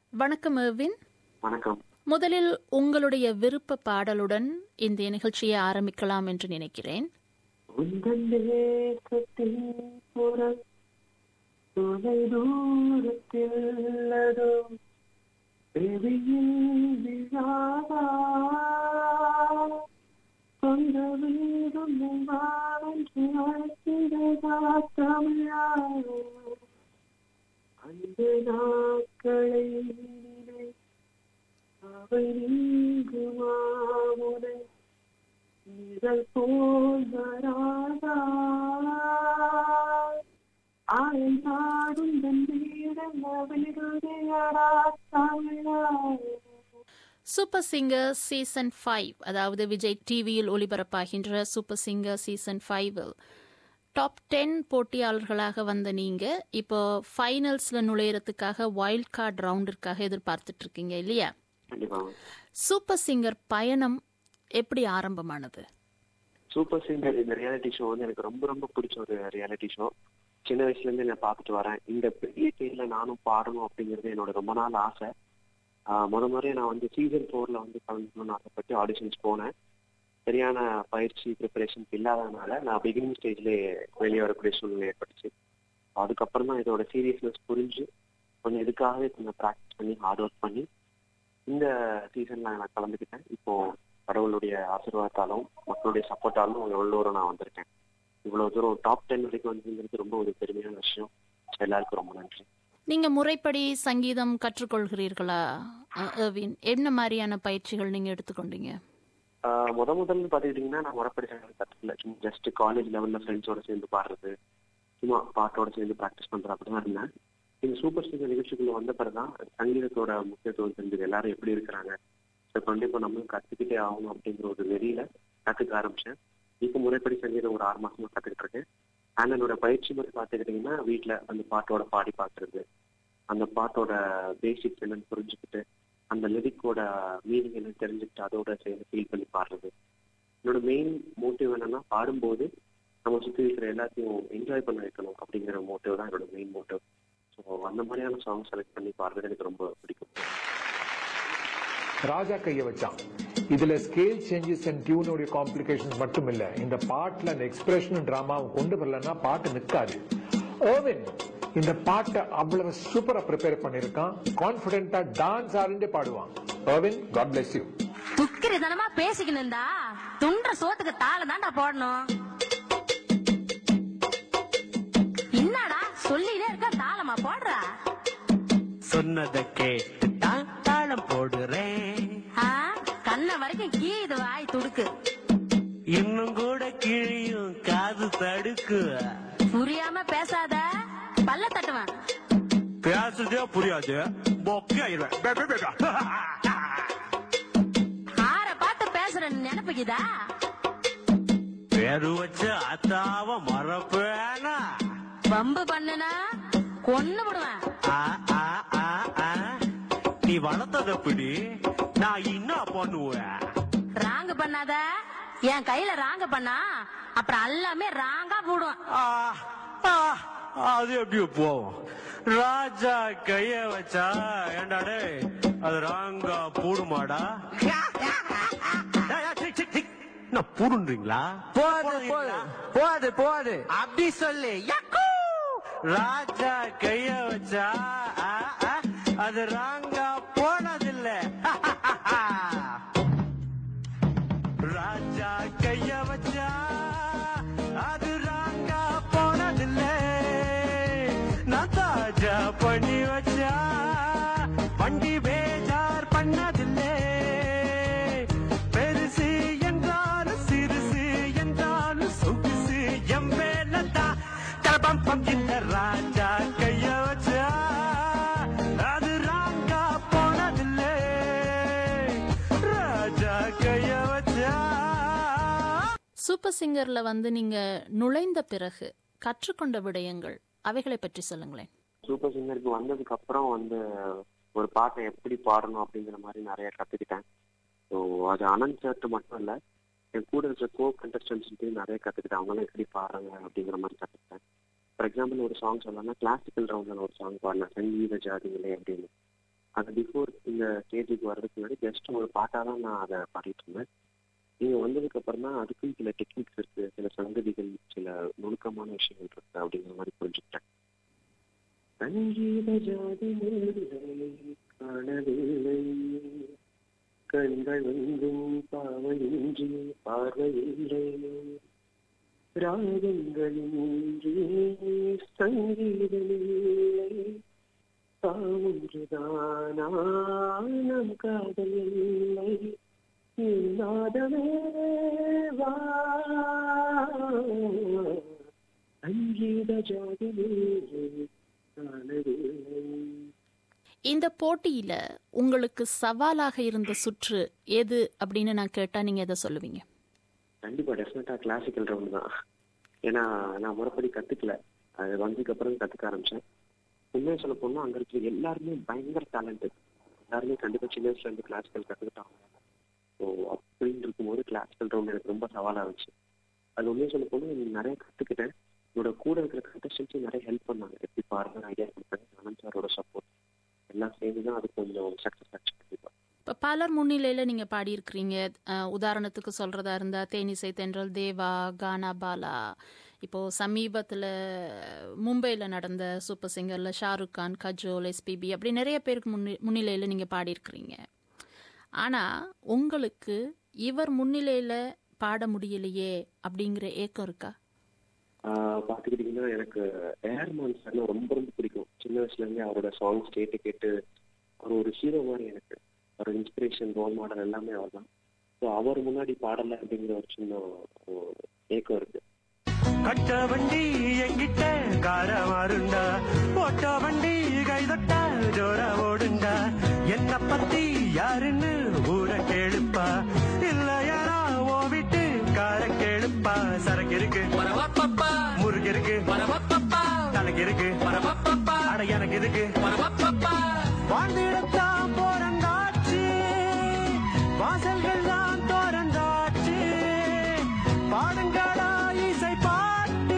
வணக்கம் எர்வின் வணக்கம் முதலில் உங்களுடைய விருப்ப பாடலுடன் இந்த நிகழ்ச்சியை ஆரம்பிக்கலாம் என்று நினைக்கிறேன் உந்தன் தேசத்தின் புறம் தொலை தூரத்தில் அதோ செவியில் விழாவா சொந்த வீடும் வாவென்று அழைக்கிறதா தமிழா அந்த நாட்களை நினை அவை நீங்குமாவுனை நிழல் போல் வராதா ஆயம் நாடும் தன் வீடல்ல விடுதையடா தமிழா சூப்பர் சிங்கர் சீசன் ஃபைவ் அதாவது விஜய் டிவியில் ஒளிபரப்பாகின்ற சூப்பர் சிங்கர் சீசன் ஃபைவில் டாப் டென் போட்டியாளர்களாக வந்த நீங்க இப்போ ஃபைனல்ஸ்ல நுழையறதுக்காக வைல்ட் கார்டு ரவுண்டிற்காக எதிர்பார்த்துட்டு இருக்கீங்க இல்லையா கண்டிப்பா சூப்பர் சிங்கர் பயணம் எப்படி ஆரம்பமானது சூப்பர் சிங்கர் இந்த ரியாலிட்டி ஷோ வந்து எனக்கு ரொம்ப ரொம்ப பிடிச்ச ஒரு ரியாலிட்டி ஷோ சின்ன வயசுல இருந்து நான் பார்த்துட்டு வரேன் இந்த பெரிய ஸ்டேஜ்ல நானும் பாடணும் அப்படிங்கிறது என்னோட ரொம்ப நாள் ஆசை ஆஹ் முத முறையே நான் வந்து சீசன் ஃபோர்ல வந்து கலந்துக்கணும்னு ஆசைப்பட்டு ஆடிஷன்ஸ் போனேன் சரியான பயிற்சி ப்ரிப்பரேஷன்ஸ் இல்லாதனால நான் பிகினிங் ஸ்டேஜ்லேயே வெளியே வரக்கூடிய சூழ்நிலை ஏற்பட்டுச்சு அதுக்கப்புறம் தான் இதோட சீரியஸ்னஸ் புரிஞ்சு கொஞ்சம் இதுக்காகவே கொஞ்சம் ப்ராக்டிஸ் பண்ணி ஹார்ட் ஒர்க் பண்ணி இந்த சீசன்ல நான் கலந்துக்கிட்டேன் இப்போ கடவுளுடைய ஆசீர்வாதத்தாலும் மக்களுடைய சப்போர்ட்டாலும் எவ்வளோ தூரம் நான் வந்திருக்கேன் இவ்வளவு தூரம் டாப் டென் வரைக்கும் வந்ததுங்கிறது ரொம்ப ஒரு பெருமையான விஷயம் எல்லாருக்கும் ரொம்ப நன்றி நீங்க முறைப்படி சங்கீதம் கற்றுக்கொள்கிறீர்களா அஹ், எர்வின் என்ன மாதிரியான பயிற்சிகள் நீங்க எடுத்துக்கொண்டீங்க ஆஹ் முத முதல்ல பாத்துக்கிட்டீங்கன்னா நான் முறைப்படி கற்றுக்கல ஜஸ்ட் காலேஜ் லெவல்ல ஃப்ரெண்ட்ஸோட சேர்ந்து பாடுறது சும்மா பாட்டோட சேர்ந்து ப்ராக்டிஸ் பண்றது அப்படிதான் இருந்தேன் இந்த சூப்பர் சிங்கர் நிகழ்ச்சிக்குள்ள வந்த பிறகுதான் சங்கீதத்தோட முக்கியத்துவம் தெரிஞ்சது எல்லாரும் எப்படி இருக்கிறாங்க ஸோ கண்டிப்பா நம்மளும் கத்துக்கிட்டே ஆகணும் அப்படிங்கிற ஒரு வெறியில கத்துக்க ஆரம்பிச்சேன் இப்போ முறைப்படி சங்கீதம் ஒரு ஆறு மாசமா கத்துக்கிட்டு இருக்கேன் அண்ட் என்னோட பயிற்சி முறை பார்த்துக்கிட்டீங்கன்னா வீட்டுல அந்த பாட்டோட பாடி பார்க்கறது அந்த பாட்டோட பேசிக்ஸ் என்னன்னு புரிஞ்சுக்கிட்டு அந்த லிரிக்கோட மீனிங் என்ன தெரிஞ்சுக்கிட்டு அதோட சேர்ந்து ஃபீல் பண்ணி பாடுறது என்னோட மெயின் மோட்டிவ் என்னன்னா பாடும்போது நம்ம சுத்தி இருக்கிற எல்லாத்தையும் என்ஜாய் பண்ண வைக்கணும் அப்படிங்கிற மோட்டிவ் தான் என்னோட மெயின் மோட்டிவ் ஸோ அந்த மாதிரியான சாங் செலக்ட் பண்ணி பாடுறது எனக்கு ரொம்ப பிடிக்கும் ராஜா கைய வச்சான் இதுல ஸ்கேல் சேஞ்சஸ் அண்ட் டியூனுடைய காம்ப்ளிகேஷன்ஸ் மட்டும் இல்ல இந்த பாட்டுல அந்த எக்ஸ்பிரஷன் டிராமாவும் கொண்டு வரலன்னா பாட்டு நிக்காது ஓவின் இந்த பாட்டை அவ்வளவு சூப்பரா ப்ரிப்பேர் பண்ணிருக்கான் கான்பிடென்டா டான்ஸ் ஆடிண்டே பாடுவான் ஓவின் காட் பிளஸ் யூ துக்கிரிதனமா பேசிக்கணும் இருந்தா துண்ட சோத்துக்கு தாள தாண்டா போடணும் என்னடா சொல்லிட்டே இருக்க தாளமா போடுற சொன்னதை கேட்டு தான் தாளம் போடுறேன் ஆ, கண்ண வரைக்கும் கீது வாய் துடுக்கு இன்னும் கூட கிழியும் காது தடுக்கு புரியாம பேசாத பல்ல தட்டுவேன் பேசுறதே புரியாது பொக்கையாயிருவேன் பே, பே, பே, பே. ஆற பார்த்து பேசுற நினைப்புக்குதா பேரு வச்ச அத்தாவ மறப்பேனா வம்பு பண்ணுனா கொன்னு விடுவேன் ஆ, ஆ, ஆ, ஆ. நீ வளர்த்தத பிடி நான் என்ன பண்ணுவேன் ராங்கு பண்ணாத என் கையில ராங்கு பண்ணா அப்புறம் எல்லாமே ராங்கா போடுவேன் ஆ, ஆ, அது எப்படி போவோம் ராஜா கைய வச்சா ஏண்டா டேய் அது ராங்கா பூடுமாடா டேய், டேய், டிக், டிக், டிக். நான் பூடுன்றீங்களா போது போது போது போது அப்படி சொல்லு யக்கூ! ராஜா கைய வச்சா ஆ, ஆ, அது ராங்கா போனதில்ல ராஜா கைய வச்சா அது ராங்கா போனதில்ல நான் தாஜா பண்ணி வச்சா வண்டி பேஜார் பண்ணதில்லை பெருசு என்றாலும் சிறுசு என்றாலும் சொகுசு எம் மேலதான் கலபம் பம் இந்த ராஜா கைய வச்சா அது ராங்கா போனதில்லை ராஜா கைய வச்சா சூப்பர் சிங்கர்ல வந்து நீங்க நுழைந்த பிறகு கற்றுக்கொண்ட விடயங்கள் அவைகளை பற்றி சொல்லுங்களேன் சூப்பர் சிங்கருக்கு வந்ததுக்கு அப்புறம் வந்து ஒரு பாட்டை எப்படி பாடணும் அப்படிங்கிற மாதிரி நிறைய கத்துக்கிட்டேன் ஸோ அது அனந்த் சார்ட்டு மட்டும் இல்ல என் கூட இருக்கிற கோ கண்டஸ்டன்ஸ் நிறைய கத்துக்கிட்டேன் அவங்களாம் எப்படி பாடுறாங்க அப்படிங்கிற மாதிரி கத்துக்கிட்டேன் ஃபார் எக்ஸாம்பிள் ஒரு சாங் சொல்லணும்னா கிளாசிக்கல் ரவுண்ட்ல ஒரு சாங் பாடினேன் சங்கீத ஜாதிகளே அப்படின்னு அது இந்த ஸ்டேஜுக்கு வர்றதுக்கு முன்னாடி ஜஸ்ட் ஒரு பாட்டாக தான் நான் அதை பாடிட்டு இருந்தேன் நீங்க வந்ததுக்கு அப்புறம் தான் அதுக்கும் சில டெக்னிக்ஸ் இருக்கு சில சங்கதிகள் சில நுணுக்கமான விஷயங்கள் இருக்கு அப்படிங்கிற மாதிரி புரிஞ்சுக்கிட்டேன் சங்கீத ஜாதி காணவில்லை கண்கள் எங்கும் பாவையின்றி பார்வையில்லை ராகங்களின்றி சங்கீதமில்லை தாவொன்றுதானா நம் காதல் இல்லை இல்லாதவே வா சங்கீத ஜாதியிலே காணவில்லை இந்த போட்டியில உங்களுக்கு சவாலாக இருந்த சுற்று எது அப்படின்னு நான் கேட்டா நீங்க எதை சொல்லுவீங்க கண்டிப்பா டெஃபினட்டா கிளாசிக்கல் ரவுண்ட் தான் ஏன்னா நான் முறைப்படி கத்துக்கல அது வந்ததுக்கு அப்புறம் கத்துக்க ஆரம்பிச்சேன் உண்மையை சொல்ல போனா அங்க இருக்கிற எல்லாருமே பயங்கர டேலண்டட் எல்லாருமே கண்டிப்பா சின்ன வயசுல இருந்து கிளாசிக்கல் கத்துக்கிட்டாங்க ஸோ அப்படின்னு இருக்கும்போது கிளாசிக்கல் ரவுண்ட் எனக்கு ரொம்ப சவாலா இருந்துச்சு அது உண்மையை சொல்ல போனா எனக்கு நிறைய கத்துக்கிட்டேன் என்னோட கூட இருக்கிற கண்டஸ்டன்ஸும் நிறைய ஹெல்ப் பண்ணாங்க எப்படி பாருங்க ஐடியா கொடுத்தாங்க ஆனந்த் சாரோட சப்போர்ட் எல்லாம் சேர்ந்து தான் அது கொஞ்சம் சக்ஸஸ் ஆச்சு கண்டிப்பா இப்போ பலர் முன்னிலையில் நீங்கள் பாடியிருக்கிறீங்க அஹ், உதாரணத்துக்கு சொல்கிறதா இருந்தால் தேனிசை தென்றல் தேவா கானா பாலா இப்போது சமீபத்தில் மும்பையில் நடந்த சூப்பர் சிங்கரில் ஷாருக் கான் கஜோல் எஸ்பிபி அப்படி நிறைய பேருக்கு முன்னி முன்னிலையில் நீங்கள் பாடியிருக்கிறீங்க ஆனால் உங்களுக்கு இவர் முன்னிலையில் பாட முடியலையே அப்படிங்கிற ஏக்கம் இருக்கா ஆஹ் பாத்துக்கிட்டீங்கன்னா எனக்கு ஏர்மான் சார்னா ரொம்ப ரொம்ப பிடிக்கும் சின்ன வயசுல இருந்தே அவரோட சாங்ஸ் கேட்டு கேட்டு அவர் ஒரு ஹீரோ மாதிரி எனக்கு ஒரு இன்ஸ்பிரேஷன் ரோல் மாடல் எல்லாமே அவர் தான் ஸோ அவர் முன்னாடி பாடல அப்படிங்கிற ஒரு சின்ன ஒரு ஏக்கம் இருக்கு கட்ட வண்டி எங்கிட்ட கார மாறுண்டா ஓட்ட வண்டி கைதட்ட ஜோர ஓடுண்டா என்ன பத்தி யாருன்னு ஊர கேளுப்பா இல்லையாரா ஓ வீட்டு கார கேளுப்பா சரக்கு இருக்கு முருகு இருக்கு தலைக்கு இருக்கு அட எனக்கு இருக்கு வாழ்ந்திடத்தான் போறந்தாச்சு வாசல்கள் தான் தோறந்தாச்சு பாடுங்களா இசை பாட்டு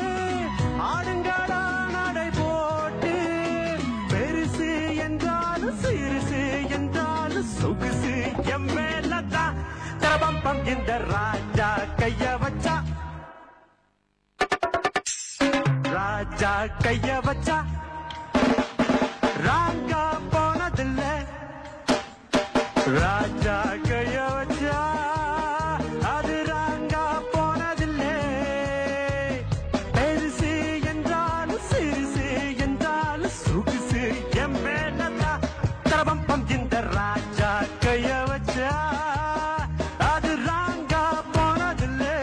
ஆடுங்களா நடை போட்டு பெருசு என்றாலும் சிறுசு என்றாலும் சொகுசு எம் மேலதான் தரபம்பம் இந்த ராஜா கைய வச்சா ராஜா கைய வச்சா ராங்கா போனதில்லை ராஜா கைய வச்சா அது ராங்கா போனதில்லை பெருசு என்றாலும் சிறுசு என்றாலும் சொகுசு எம் மேலதா தரபம்பம் இந்த ராஜா கைய வச்சா அது ராங்கா போனதில்லை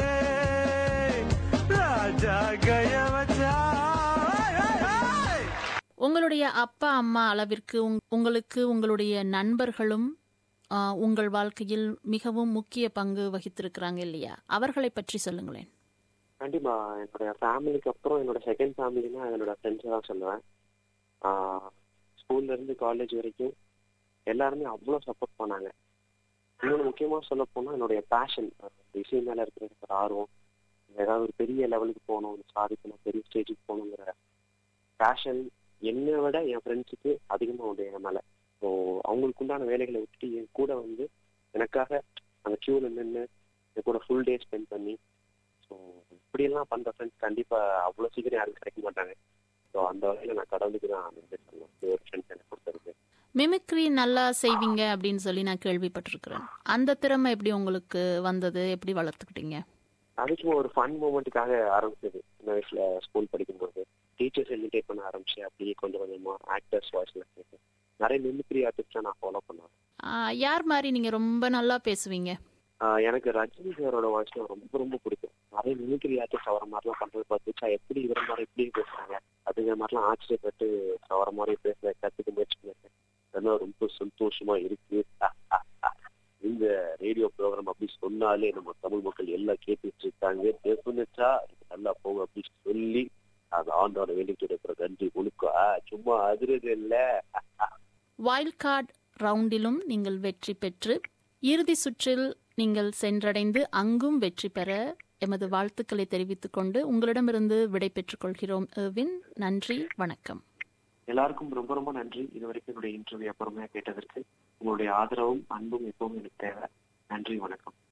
ராஜா கைய வச்சா ஐ, ஐ, ஐ. உங்களுடைய அப்பா அம்மா அளவிற்கு உங்- உங்களுக்கு உங்களுடைய நண்பர்களும் ஆ, உங்கள் வாழ்க்கையில் மிகவும் முக்கிய பங்கு வகித்திருக்கிறாங்க இல்லையா அவர்களை பற்றி சொல்லுங்களேன் கண்டிப்பா என்னோட ஃபேமிலிக்கு அப்புறம் என்னோட செகண்ட் ஃபேமிலினா என்னோட ஃப்ரெண்ட்ஸ் தான் சொல்லுவேன் ஸ்கூல்ல இருந்து காலேஜ் வரைக்கும் எல்லாருமே அவ்வளோ சப்போர்ட் பண்ணாங்க இன்னொன்று முக்கியமாக சொல்ல போனால் என்னுடைய பேஷன் இசை மேலே இருக்கிற எனக்கு ஒரு ஆர்வம் ஏதாவது ஒரு பெரிய லெவலுக்கு போகணும் சாதிக்கணும் பெரிய ஸ்டேஜுக்கு போகணுங்கிற பேஷன் என்னை விட என் ஃப்ரெண்ட்ஸுக்கு அதிகமாக உண்டு என் மேலே ஸோ அவங்களுக்கு உண்டான வேலைகளை விட்டுட்டு என் கூட வந்து எனக்காக அந்த க்யூவில் நின்று என் கூட ஃபுல் டே ஸ்பெண்ட் பண்ணி ஸோ இப்படியெல்லாம் பண்ணுற ஃப்ரெண்ட்ஸ் கண்டிப்பாக அவ்வளோ சீக்கிரம் யாரும் கிடைக்க மாட்டாங்க ஸோ அந்த வகையில் நான் கடவுளுக்கு தான் நன்றி சொல்லணும் இது ஒரு ஃப்ரெண்ட்ஸ் எனக்கு கொடுத்ததுக்கு மிமிக்ரி நல்லா செய்வீங்க அப்படின்னு சொல்லி நான் கேள்விப்பட்டிருக்கிறேன் அந்த திறமை எப்படி உங்களுக்கு வந்தது எப்படி வளர்த்துக்கிட்டீங்க அதுக்கு ஒரு ஃபன் மூமெண்ட்டுக்காக ஆரம்பிச்சது சின்ன வயசுல ஸ்கூல் படிக்கும்போது டீச்சர்ஸ் இமிட்டேட் பண்ண ஆரம்பிச்சு அப்படியே கொஞ்சம் கொஞ்சமா ஆக்டர்ஸ் வாய்ஸ்ல கேட்டேன் நிறைய மிமிக்ரி ஆர்டிஸ்டா நான் ஃபாலோ பண்ணேன் ஆ, யார் மாதிரி நீங்க ரொம்ப நல்லா பேசுவீங்க ஆஹ் எனக்கு ரஜினி சாரோட வாய்ஸ்ல ரொம்ப ரொம்ப பிடிக்கும் நிறைய மிமிக்ரி ஆர்டிஸ்ட் அவர மாதிரிலாம் பண்றது பார்த்துச்சா எப்படி இவர மாதிரி இப்படி பேசுறாங்க அதுங்கிற மாதிரிலாம் ஆச்சரியப்பட்டு அவர மாதிரி பேச கத்துக்க முயற்சி பண்ணிருக்கேன் அதெல்லாம் ரொம்ப சந்தோஷமா இருக்கு இந்த ரேடியோ ப்ரோக்ராம் அப்படி சொன்னாலே நம்ம தமிழ் மக்கள் எல்லாம் கேட்டுட்டு இருக்காங்க பேசுனுச்சா இது நல்லா போகும் அப்படி சொல்லி அது ஆண்டோட வேண்டிட்டு இருக்கிற நன்றி முழுக்க சும்மா அதிரது இல்ல வைல்ட் கார்டு ரவுண்டிலும் நீங்கள் வெற்றி பெற்று இறுதி சுற்றில் நீங்கள் சென்றடைந்து அங்கும் வெற்றி பெற எமது வாழ்த்துக்களை தெரிவித்துக் கொண்டு உங்களிடமிருந்து விடை பெற்றுக் கொள்கிறோம் எர்வின் நன்றி வணக்கம் எல்லாருக்கும் ரொம்ப ரொம்ப நன்றி இது வரைக்கும் என்னுடைய இன்டர்வியூ அப்புறமே கேட்டதற்கு உங்களுடைய ஆதரவும் அன்பும் எப்பவும் எனக்கு தேவை நன்றி வணக்கம்